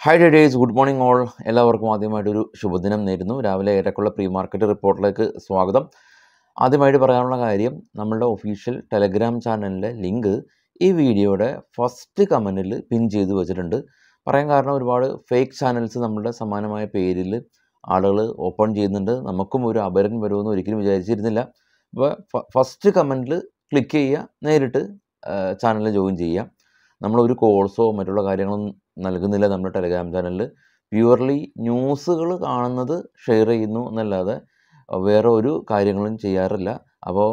hi ഡേഡേസ് good morning all എല്ലാവർക്കും ആദ്യമായിട്ടൊരു ശുഭദിനം നേരുന്നു രാവിലെ ഏറെക്കുള്ള പ്രീ മാർക്കറ്റ് റിപ്പോർട്ടിലേക്ക് സ്വാഗതം ആദ്യമായിട്ട് പറയാനുള്ള കാര്യം നമ്മളുടെ ഒഫീഷ്യൽ ടെലഗ്രാം ചാനലിലെ ലിങ്ക് ഈ വീഡിയോയുടെ ഫസ്റ്റ് കമൻറ്റിൽ പിൻ ചെയ്ത് വെച്ചിട്ടുണ്ട് പറയാൻ കാരണം ഒരുപാട് ഫേക്ക് ചാനൽസ് നമ്മളുടെ സമാനമായ പേരിൽ ആളുകൾ ഓപ്പൺ ചെയ്യുന്നുണ്ട് നമുക്കും ഒരു അപരൻ വരുമെന്ന് ഒരിക്കലും വിചാരിച്ചിരുന്നില്ല അപ്പോൾ ഫസ്റ്റ് കമൻറ്റിൽ ക്ലിക്ക് ചെയ്യുക നേരിട്ട് ചാനലിൽ ജോയിൻ ചെയ്യുക നമ്മളൊരു കോഴ്സോ മറ്റുള്ള കാര്യങ്ങളൊന്നും നൽകുന്നില്ല നമ്മുടെ ടെലഗ്രാം ചാനലിൽ പ്യുവർലി ന്യൂസുകൾ കാണുന്നത് ഷെയർ ചെയ്യുന്നു എന്നല്ലാതെ വേറെ ഒരു കാര്യങ്ങളും ചെയ്യാറില്ല അപ്പോൾ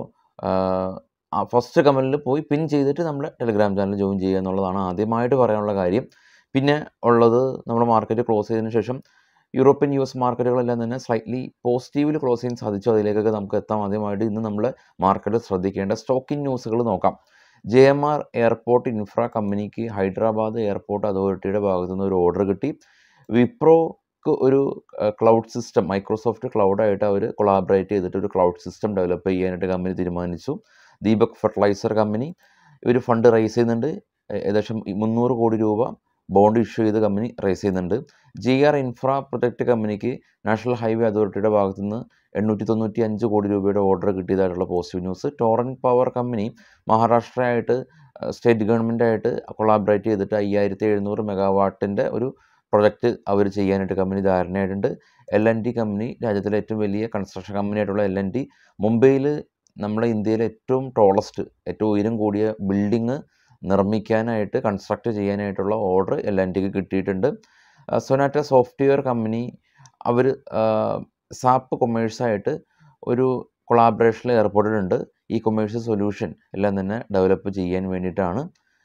ഫസ്റ്റ് കമൻറ്റിൽ പോയി പിൻ ചെയ്തിട്ട് നമ്മുടെ ടെലഗ്രാം ചാനൽ ജോയിൻ ചെയ്യുക എന്നുള്ളതാണ് ആദ്യമായിട്ട് പറയാനുള്ള കാര്യം പിന്നെ ഉള്ളത് നമ്മുടെ മാർക്കറ്റ് ക്ലോസ് ചെയ്തതിന് ശേഷം യൂറോപ്യൻ യു എസ് മാർക്കറ്റുകളെല്ലാം തന്നെ സ്ലൈറ്റ്ലി പോസിറ്റീവിൽ ക്ലോസ് ചെയ്യാൻ സാധിച്ചു അതിലേക്കൊക്കെ നമുക്ക് എത്താം ആദ്യമായിട്ട് ഇന്ന് നമ്മൾ മാർക്കറ്റ് ശ്രദ്ധിക്കേണ്ട സ്റ്റോക്കിംഗ് ന്യൂസുകൾ നോക്കാം J M R airport infra കമ്പനിക്ക് ഹൈദരാബാദ് എയർപോർട്ട് അതോറിറ്റിയുടെ ഭാഗത്തു നിന്ന് ഒരു ഓർഡർ കിട്ടി വിപ്രോക്ക് ഒരു ക്ലൗഡ് സിസ്റ്റം മൈക്രോസോഫ്റ്റ് ക്ലൗഡായിട്ട് അവർ കൊളാബറേറ്റ് ചെയ്തിട്ട് ഒരു ക്ലൗഡ് സിസ്റ്റം ഡെവലപ്പ് ചെയ്യാനായിട്ട് കമ്പനി തീരുമാനിച്ചു ദീപക് ഫെർട്ടിലൈസർ കമ്പനി ഇവർ ഫണ്ട് റൈസ് ചെയ്യുന്നുണ്ട് ഏകദേശം മുന്നൂറ് കോടി രൂപ ബോണ്ട് ഇഷ്യൂ ചെയ്ത് കമ്പനി റൈസ് ചെയ്യുന്നുണ്ട് ജി ആർ ഇൻഫ്ര പ്രൊജക്റ്റ് കമ്പനിക്ക് നാഷണൽ ഹൈവേ അതോറിറ്റിയുടെ ഭാഗത്തു നിന്ന് എണ്ണൂറ്റി തൊണ്ണൂറ്റി അഞ്ച് കോടി രൂപയുടെ ഓർഡർ കിട്ടിയതായിട്ടുള്ള positive news Torrent power company മഹാരാഷ്ട്രയായിട്ട് സ്റ്റേറ്റ് ഗവൺമെൻറ്റായിട്ട് കൊളാബറേറ്റ് ചെയ്തിട്ട് അയ്യായിരത്തി എഴുന്നൂറ് മെഗാവാട്ടിൻ്റെ ഒരു പ്രൊജക്റ്റ് അവർ ചെയ്യാനായിട്ട് company ധാരണയായിട്ടുണ്ട് L N T company രാജ്യത്തിലെ ഏറ്റവും വലിയ കൺസ്ട്രക്ഷൻ കമ്പനിയായിട്ടുള്ള എൽ എൻ ടി മുംബൈയിൽ നമ്മുടെ ഇന്ത്യയിലെ ഏറ്റവും ടോളസ്റ്റ് ഏറ്റവും ഉയരം കൂടിയ ബിൽഡിങ് നിർമ്മിക്കാനായിട്ട് കൺസ്ട്രക്ട് ചെയ്യാനായിട്ടുള്ള ഓർഡർ എൽ എൻ ടിക്ക് കിട്ടിയിട്ടുണ്ട് സൊനാറ്റ സോഫ്റ്റ്വെയർ കമ്പനി അവർ സാപ്പ് കൊമേഴ്സായിട്ട് ഒരു കൊളാബറേഷനിൽ ഏർപ്പെട്ടിട്ടുണ്ട് ഈ കൊമേഴ്സ് സൊല്യൂഷൻ എല്ലാം തന്നെ ഡെവലപ്പ് ചെയ്യാൻ വേണ്ടിയിട്ടാണ്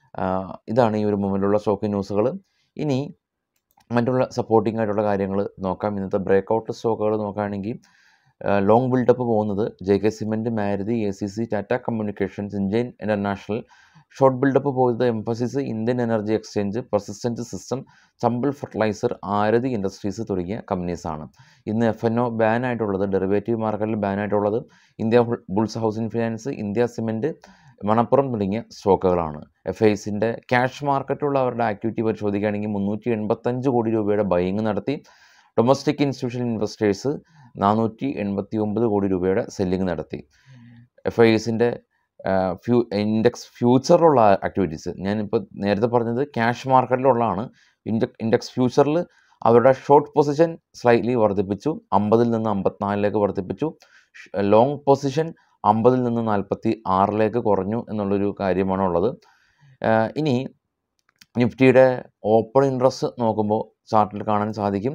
ഇതാണ് ഈ ഒരു മുമ്പിലുള്ള സ്റ്റോക്ക് ന്യൂസുകൾ ഇനി മറ്റുള്ള സപ്പോർട്ടിംഗ് ആയിട്ടുള്ള കാര്യങ്ങൾ നോക്കാം ഇന്നത്തെ ബ്രേക്കൗട്ട് സ്റ്റോക്കുകൾ നോക്കുകയാണെങ്കിൽ ലോങ് ബിൽഡപ്പ് പോകുന്നത് J K cement Maruti A C C Tata communications Indian international short buildup പോയത് Mphasis Indian energy exchange persistent system Chambal fertiliser Aarti industries തുടങ്ങിയ കമ്പനീസാണ് ഇന്ന് എഫ് എൻ ഒ ബാൻ ആയിട്ടുള്ളത് ഡെറിവേറ്റീവ് മാർക്കറ്റിൽ ബാൻ ആയിട്ടുള്ളത് Indiabulls housing finance India cement Manappuram തുടങ്ങിയ സ്റ്റോക്കുകളാണ് F ഐസിൻ്റെ cash മാർക്കറ്റുള്ള അവരുടെ ആക്ടിവിറ്റി പരിശോധിക്കുകയാണെങ്കിൽ മുന്നൂറ്റി എൺപത്തഞ്ച് കോടി രൂപയുടെ ബൈങ് നടത്തി ഡൊമസ്റ്റിക് ഇൻസ്റ്റിറ്റ്യൂഷണൽ ഇൻവെസ്റ്റേഴ്സ് നാനൂറ്റി എൺപത്തി ഒമ്പത് കോടി രൂപയുടെ സെല്ലിംഗ് നടത്തി എഫ് ഐ എസിൻ്റെ ഫ്യൂ ഇൻഡെക്സ് ഫ്യൂച്ചറിലുള്ള ആക്ടിവിറ്റീസ് ഞാനിപ്പോൾ നേരത്തെ പറഞ്ഞത് ക്യാഷ് മാർക്കറ്റിലുള്ളതാണ് ഇൻഡെ ഇൻഡെക്സ് ഫ്യൂച്ചറിൽ അവരുടെ ഷോർട്ട് പൊസിഷൻ സ്ലൈറ്റ്ലി വർദ്ധിപ്പിച്ചു അമ്പതിൽ നിന്ന് അമ്പത്തിനാലിലേക്ക് വർദ്ധിപ്പിച്ചു ലോങ് പൊസിഷൻ അമ്പതിൽ നിന്ന് നാൽപ്പത്തി ആറിലേക്ക് കുറഞ്ഞു എന്നുള്ളൊരു കാര്യമാണ് ഉള്ളത് ഇനി നിഫ്റ്റിയുടെ ഓപ്പൺ ഇൻട്രസ്റ്റ് നോക്കുമ്പോൾ ചാർട്ടിൽ കാണാൻ സാധിക്കും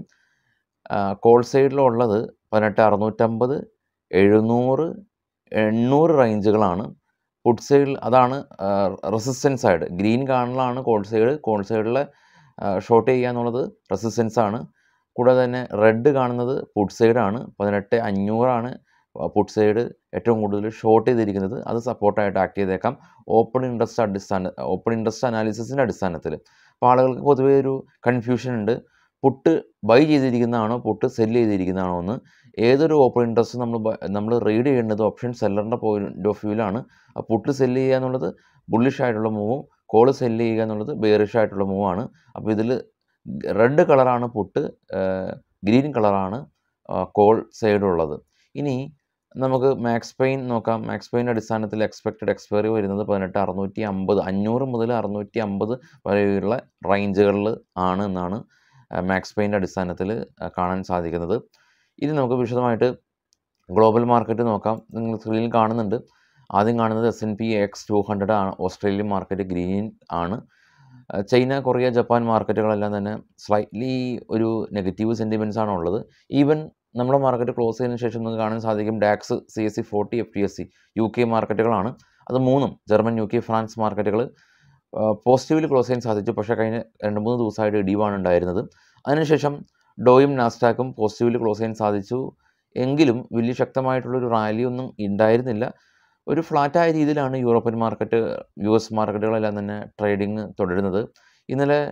കോൾ സൈഡിലുള്ളത് പതിനെട്ട് അറുന്നൂറ്റമ്പത് എഴുന്നൂറ് എണ്ണൂറ് റേഞ്ചുകളാണ് പുട്ട് സൈഡിൽ അതാണ് റെസിസ്റ്റൻസ് സൈഡ് ഗ്രീൻ കാണലാണ് കോൾ സൈഡ് കോൾ സൈഡിലെ ഷോർട്ട് ചെയ്യുക എന്നുള്ളത് റെസിസ്റ്റൻസ് ആണ് കൂടാതെ തന്നെ റെഡ് കാണുന്നത് പുട്ട് സൈഡാണ് പതിനെട്ട് അഞ്ഞൂറാണ് പുട്ട് സൈഡ് ഏറ്റവും കൂടുതൽ ഷോർട്ട് ചെയ്തിരിക്കുന്നത് അത് സപ്പോർട്ടായിട്ട് ആക്ട് ചെയ്തേക്കാം ഓപ്പൺ ഇൻട്രസ്റ്റ് അടിസ്ഥാന ഓപ്പൺ ഇൻട്രസ്റ്റ് അനാലിസിസിൻ്റെ അടിസ്ഥാനത്തിൽ അപ്പോൾ ആളുകൾക്ക് പൊതുവേ ഒരു കൺഫ്യൂഷൻ ഉണ്ട് പുട്ട് ബൈ ചെയ്തിരിക്കുന്നതാണോ പുട്ട് സെല് ചെയ്തിരിക്കുന്നതാണോ എന്ന് ഏതൊരു ഓപ്പൺ ഇൻട്രസ്റ്റ് നമ്മൾ നമ്മൾ റീഡ് ചെയ്യേണ്ടത് ഓപ്ഷൻ സെല്ലറിൻ്റെ പോയിന്റ് ഓഫ് വ്യൂവിലാണ് ആ പുട്ട് സെല്ല് ചെയ്യുക എന്നുള്ളത് ബുള്ളിഷ് ആയിട്ടുള്ള മൂവും കോള് സെല്ല് ചെയ്യുക എന്നുള്ളത് ബെയറിഷ് ആയിട്ടുള്ള മൂവാണ് അപ്പോൾ ഇതിൽ റെഡ് കളറാണ് പുട്ട് ഗ്രീൻ കളറാണ് കോൾ സൈഡുള്ളത് ഇനി നമുക്ക് മാക്സ് പെയിൻ നോക്കാം മാക്സ് പെയിൻ അടിസ്ഥാനത്തിൽ എക്സ്പെക്റ്റഡ് എക്സ്പയറി വരുന്നത് പതിനെട്ട് അറുന്നൂറ്റി അമ്പത് അഞ്ഞൂറ് മുതൽ അറുന്നൂറ്റി അമ്പത് വരെയുള്ള റേഞ്ചുകളിൽ ആണ് എന്നാണ് മാക്സ് പെയിൻ്റെ അടിസ്ഥാനത്തിൽ കാണാൻ സാധിക്കുന്നത് ഇനി നമുക്ക് വിശദമായിട്ട് ഗ്ലോബൽ മാർക്കറ്റ് നോക്കാം നിങ്ങൾ സ്ക്രീനിൽ കാണുന്നുണ്ട് ആദ്യം കാണുന്നത് S N P X two hundred ആണ് ഓസ്ട്രേലിയൻ മാർക്കറ്റ് ഗ്രീൻ ആണ് ചൈന കൊറിയ ജപ്പാൻ മാർക്കറ്റുകളെല്ലാം തന്നെ സ്ലൈറ്റ്ലി ഒരു നെഗറ്റീവ് സെൻറ്റിമെൻറ്റ്സ് ആണ് ഉള്ളത് ഈവൻ നമ്മുടെ മാർക്കറ്റ് ക്ലോസ് ചെയ്തതിന് ശേഷം നിങ്ങൾക്ക് കാണാൻ സാധിക്കും DAX C S C forty F T S C U K മാർക്കറ്റുകളാണ് അത് മൂന്നും ജർമ്മൻ യു കെ ഫ്രാൻസ് മാർക്കറ്റുകൾ പോസിറ്റീവിൽ ക്ലോസ് ചെയ്യാൻ സാധിച്ചു പക്ഷേ കഴിഞ്ഞ രണ്ട് മൂന്ന് ദിവസമായിട്ട് ഇടിവാണ് ഉണ്ടായിരുന്നത് അതിനുശേഷം ഡോയും നാസ്റ്റാക്കും പോസിറ്റീവിൽ ക്ലോസ് ചെയ്യാൻ സാധിച്ചു എങ്കിലും വലിയ ശക്തമായിട്ടുള്ളൊരു റാലി ഒന്നും ഉണ്ടായിരുന്നില്ല ഒരു ഫ്ലാറ്റായ രീതിയിലാണ് യൂറോപ്യൻ മാർക്കറ്റ് യു എസ് മാർക്കറ്റുകളെല്ലാം തന്നെ ട്രേഡിങ് തുടരുന്നത് ഇന്നലെ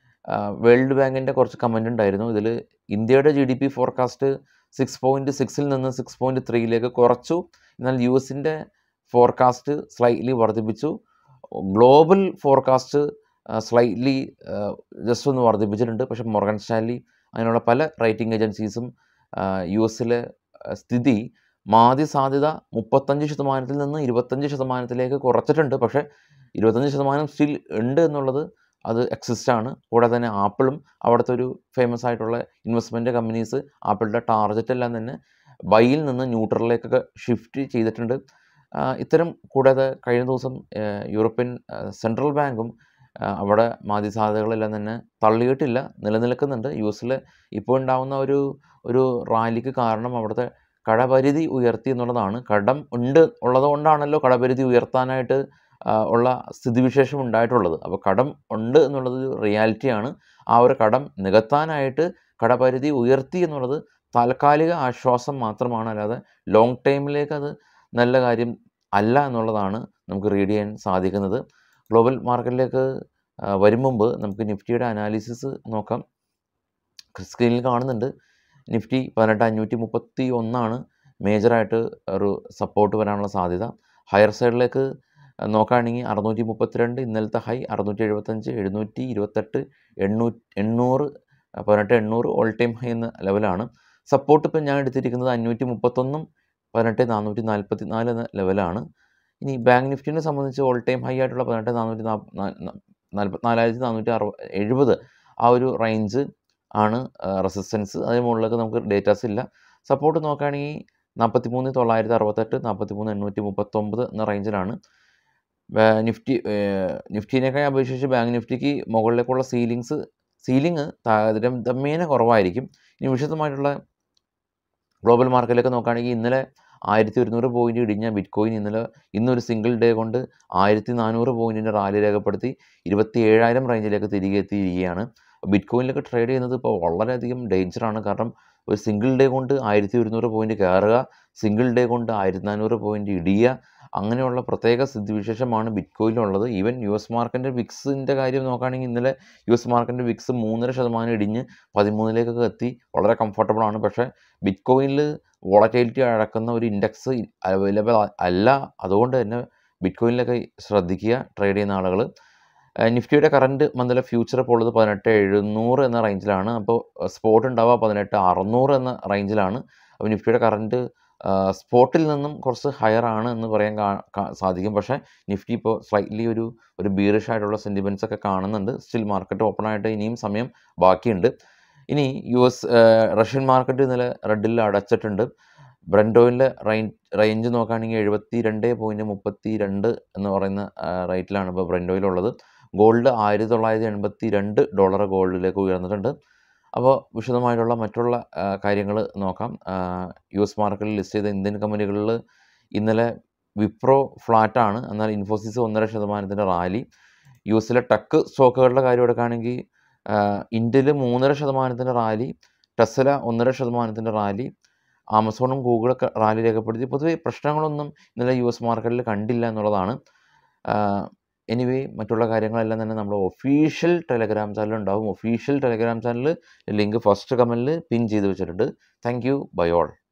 വേൾഡ് ബാങ്കിൻ്റെ കുറച്ച് കമൻ്റ് ഉണ്ടായിരുന്നു ഇതിൽ ഇന്ത്യയുടെ G D P forecast six point സിക്സിൽ നിന്ന് സിക്സ് പോയിൻറ്റ് ത്രീയിലേക്ക് കുറച്ചു എന്നാൽ യു എസിൻ്റെ ഫോർകാസ്റ്റ് സ്ലൈറ്റ്ലി വർദ്ധിപ്പിച്ചു ഗ്ലോബൽ ഫോർകാസ്റ്റ് സ്ലൈറ്റ്ലി ജസ്റ്റ് ഒന്ന് വർദ്ധിപ്പിച്ചിട്ടുണ്ട് പക്ഷേ മൊർഗൻ സ്റ്റാൻലി അങ്ങനെയുള്ള പല റേറ്റിംഗ് ഏജൻസീസും യു എസിലെ സ്ഥിതി മാന്ദ്യ സാധ്യത മുപ്പത്തഞ്ച് ശതമാനത്തിൽ നിന്ന് ഇരുപത്തഞ്ച് ശതമാനത്തിലേക്ക് കുറച്ചിട്ടുണ്ട് പക്ഷേ ഇരുപത്തഞ്ച് ശതമാനം സ്റ്റിൽ ഉണ്ട് എന്നുള്ളത് അത് എക്സിസ്റ്റ് ആണ് കൂടാതെ തന്നെ ആപ്പിളും അവിടുത്തെ ഒരു ഫേമസ് ആയിട്ടുള്ള ഇൻവെസ്റ്റ്മെൻറ്റ് കമ്പനീസ് ആപ്പിളിൻ്റെ ടാർഗറ്റ് എല്ലാം തന്നെ ബൈയിൽ നിന്ന് ന്യൂട്രലിലേക്കൊക്കെ ഷിഫ്റ്റ് ചെയ്തിട്ടുണ്ട് ഇത്തരം കൂടാതെ കഴിഞ്ഞ ദിവസം യൂറോപ്യൻ സെൻട്രൽ ബാങ്കും അവിടെ മാന്ദ്യസാധ്യതകളെല്ലാം തന്നെ തള്ളിയിട്ടില്ല നിലനിൽക്കുന്നുണ്ട് യു എസിൽ ഇപ്പോൾ ഉണ്ടാകുന്ന ഒരു ഒരു റാലിക്ക് കാരണം അവിടുത്തെ കടപരിധി ഉയർത്തി എന്നുള്ളതാണ് കടം ഉണ്ട് ഉള്ളത് കൊണ്ടാണല്ലോ കടപരിധി ഉയർത്താനായിട്ട് ഉള്ള സ്ഥിതിവിശേഷം ഉണ്ടായിട്ടുള്ളത് അപ്പോൾ കടം ഉണ്ട് എന്നുള്ളത് റിയാലിറ്റിയാണ് ആ ഒരു കടം നികത്താനായിട്ട് കടപരിധി ഉയർത്തി എന്നുള്ളത് താൽക്കാലിക ആശ്വാസം മാത്രമാണ് അല്ലാതെ ലോങ് ടൈമിലേക്ക് അത് നല്ല കാര്യം അല്ല എന്നുള്ളതാണ് നമുക്ക് റീഡ് ചെയ്യാൻ സാധിക്കുന്നത് ഗ്ലോബൽ മാർക്കറ്റിലേക്ക് വരും മുമ്പ് നമുക്ക് നിഫ്റ്റിയുടെ അനാലിസിസ് നോക്കാം സ്ക്രീനിൽ കാണുന്നുണ്ട് നിഫ്റ്റി പതിനെട്ട് അഞ്ഞൂറ്റി മുപ്പത്തി ഒന്നാണ് മേജറായിട്ട് ഒരു സപ്പോർട്ട് വരാനുള്ള സാധ്യത ഹയർ സൈഡിലേക്ക് നോക്കുകയാണെങ്കിൽ അറുന്നൂറ്റി മുപ്പത്തിരണ്ട് ഇന്നലത്തെ ഹൈ അറുന്നൂറ്റി എഴുപത്തഞ്ച് എഴുന്നൂറ്റി ഇരുപത്തെട്ട് എണ്ണൂറ്റി എണ്ണൂറ് പതിനെട്ട് എണ്ണൂറ് ഓൾ ടൈം ഹൈ എന്ന ലെവലാണ് സപ്പോർട്ട് ഇപ്പം ഞാൻ എടുത്തിരിക്കുന്നത് അഞ്ഞൂറ്റി മുപ്പത്തൊന്നും പതിനെട്ട് നാനൂറ്റി നാൽപ്പത്തി നാല് എന്ന ലെവലാണ് ഇനി ബാങ്ക് നിഫ്റ്റിനെ സംബന്ധിച്ച് ഓൾ ടൈം ഹൈ ആയിട്ടുള്ള പതിനെട്ട് നാനൂറ്റി നാൽപ്പത്തിനാലായിരത്തി നാനൂറ്റി അറുപത് എഴുപത് ആ ഒരു റേഞ്ച് ആണ് റെസിസ്റ്റൻസ് അതിന് മുകളിലേക്ക് നമുക്ക് ഡേറ്റാസ് ഇല്ല സപ്പോർട്ട് നോക്കുകയാണെങ്കിൽ നാൽപ്പത്തി മൂന്ന് തൊള്ളായിരത്തി അറുപത്തെട്ട് നാൽപ്പത്തി മൂന്ന് എണ്ണൂറ്റി മുപ്പത്തൊമ്പത് എന്ന റേഞ്ചിലാണ് നിഫ്റ്റി നിഫ്റ്റിനേക്കാൾ അപേക്ഷിച്ച് ബാങ്ക് നിഫ്റ്റിക്ക് മുകളിലേക്കുള്ള സീലിങ്സ് സീലിംഗ് തമ്മേന കുറവായിരിക്കും ഇനി വിശദമായിട്ടുള്ള ഗ്ലോബൽ മാർക്കറ്റിലേക്ക് നോക്കുകയാണെങ്കിൽ ഇന്നലെ ആയിരത്തി ഒരുന്നൂറ് പോയിൻ്റ് ഇടിഞ്ഞ ബിറ്റ് കോയിൻ ഇന്നലെ ഇന്നൊരു സിംഗിൾ ഡേ കൊണ്ട് ആയിരത്തി നാനൂറ് പോയിൻറ്റിൻ്റെ റാലി രേഖപ്പെടുത്തി ഇരുപത്തി ഏഴായിരം റേഞ്ചിലേക്ക് തിരികെ എത്തിയിരിക്കുകയാണ് ബിറ്റ് കോയിനിലൊക്കെ ട്രേഡ് ചെയ്യുന്നത് ഇപ്പോൾ വളരെയധികം ഡേഞ്ചറാണ് കാരണം ഒരു സിംഗിൾ ഡേ കൊണ്ട് ആയിരത്തി ഒരുന്നൂറ് പോയിൻറ്റ് കയറുക സിംഗിൾ ഡേ കൊണ്ട് ആയിരത്തി നാനൂറ് പോയിൻറ്റ് ഇടിയുക അങ്ങനെയുള്ള പ്രത്യേക സ്ഥിതിവിശേഷമാണ് ബിറ്റ് കോയിലുള്ളത് ഈവൻ യു എസ് മാർക്കറ്റിൻ്റെ വിക്സിൻ്റെ കാര്യം നോക്കുകയാണെങ്കിൽ ഇന്നലെ യു എസ് മാർക്കറ്റിൻ്റെ വിക്സ് മൂന്നര ശതമാനം ഇടിഞ്ഞ് പതിമൂന്നിലേക്കൊക്കെ എത്തി വളരെ കംഫർട്ടബിൾ ആണ് പക്ഷേ ബിറ്റ് കോയിനിൽ വോളറ്റൈലിറ്റി അടക്കുന്ന ഒരു ഇൻഡെക്സ് അവൈലബിൾ അല്ല അതുകൊണ്ട് തന്നെ ബിറ്റ് കോയിനിലൊക്കെ ശ്രദ്ധിക്കുക ട്രേഡ് ചെയ്യുന്ന ആളുകൾ നിഫ്റ്റിയുടെ കറൻറ്റ് മന്തിലെ ഫ്യൂച്ചർ ഇപ്പോൾ ഉള്ളത് പതിനെട്ട് എഴുന്നൂറ് എന്ന റേഞ്ചിലാണ് അപ്പോൾ സ്പോട്ട് ഉണ്ടാവുക പതിനെട്ട് അറുന്നൂറ് എന്ന റേഞ്ചിലാണ് അപ്പോൾ നിഫ്റ്റിയുടെ കറൻറ്റ് സ്പോട്ടിൽ നിന്നും കുറച്ച് ഹയർ ആണ് എന്ന് പറയാൻ സാധിക്കും പക്ഷേ നിഫ്റ്റി ഇപ്പോൾ സ്ലൈറ്റ്ലി ഒരു ഒരു ബീറിഷ് ആയിട്ടുള്ള സെൻറ്റിമെൻറ്റ്സ് ഒക്കെ കാണുന്നുണ്ട് സ്റ്റിൽ മാർക്കറ്റ് ഓപ്പൺ ആയിട്ട് ഇനിയും സമയം ബാക്കിയുണ്ട് ഇനി യു എസ് റഷ്യൻ മാർക്കറ്റ് ഇന്നലെ റെഡിൽ അടച്ചിട്ടുണ്ട് ബ്രൻഡോയിലെ റേഞ്ച് റേഞ്ച് നോക്കുകയാണെങ്കിൽ എഴുപത്തി രണ്ട് പോയിൻറ്റ് മുപ്പത്തി രണ്ട് എന്ന് പറയുന്ന റേറ്റിലാണ് ഇപ്പോൾ ബ്രൻഡോയിലുള്ളത് ഗോൾഡ് ആയിരത്തി തൊള്ളായിരത്തി എൺപത്തി രണ്ട് ഡോളർ ഗോൾഡിലേക്ക് ഉയർന്നിട്ടുണ്ട് അപ്പോൾ വിശദമായിട്ടുള്ള മറ്റുള്ള കാര്യങ്ങൾ നോക്കാം യു എസ് മാർക്കറ്റിൽ ലിസ്റ്റ് ചെയ്ത ഇന്ത്യൻ കമ്പനികളിൽ ഇന്നലെ വിപ്രോ ഫ്ലാറ്റാണ് എന്നാൽ ഇൻഫോസിസ് ഒന്നര ശതമാനത്തിൻ്റെ റാലി യു എസിലെ ടെക് സ്റ്റോക്കുകളുടെ കാര്യം എടുക്കുകയാണെങ്കിൽ ഇന്ത്യയിൽ മൂന്നര ശതമാനത്തിൻ്റെ റാലി ടെസ്ല ഒന്നര ശതമാനത്തിൻ്റെ റാലി ആമസോണും ഗൂഗിളൊക്കെ റാലി രേഖപ്പെടുത്തി പൊതുവെ പ്രശ്നങ്ങളൊന്നും ഇന്നലെ യു എസ് മാർക്കറ്റിൽ കണ്ടില്ല എന്നുള്ളതാണ് എനിവേ മറ്റുള്ള കാര്യങ്ങളെല്ലാം തന്നെ നമ്മുടെ ഒഫീഷ്യൽ ടെലഗ്രാം ചാനൽ ഉണ്ടാവും official Telegram channel link first കമൻറ്റിൽ പിൻ ചെയ്ത് വെച്ചിട്ടുണ്ട് താങ്ക് യു ബൈ ഓൾ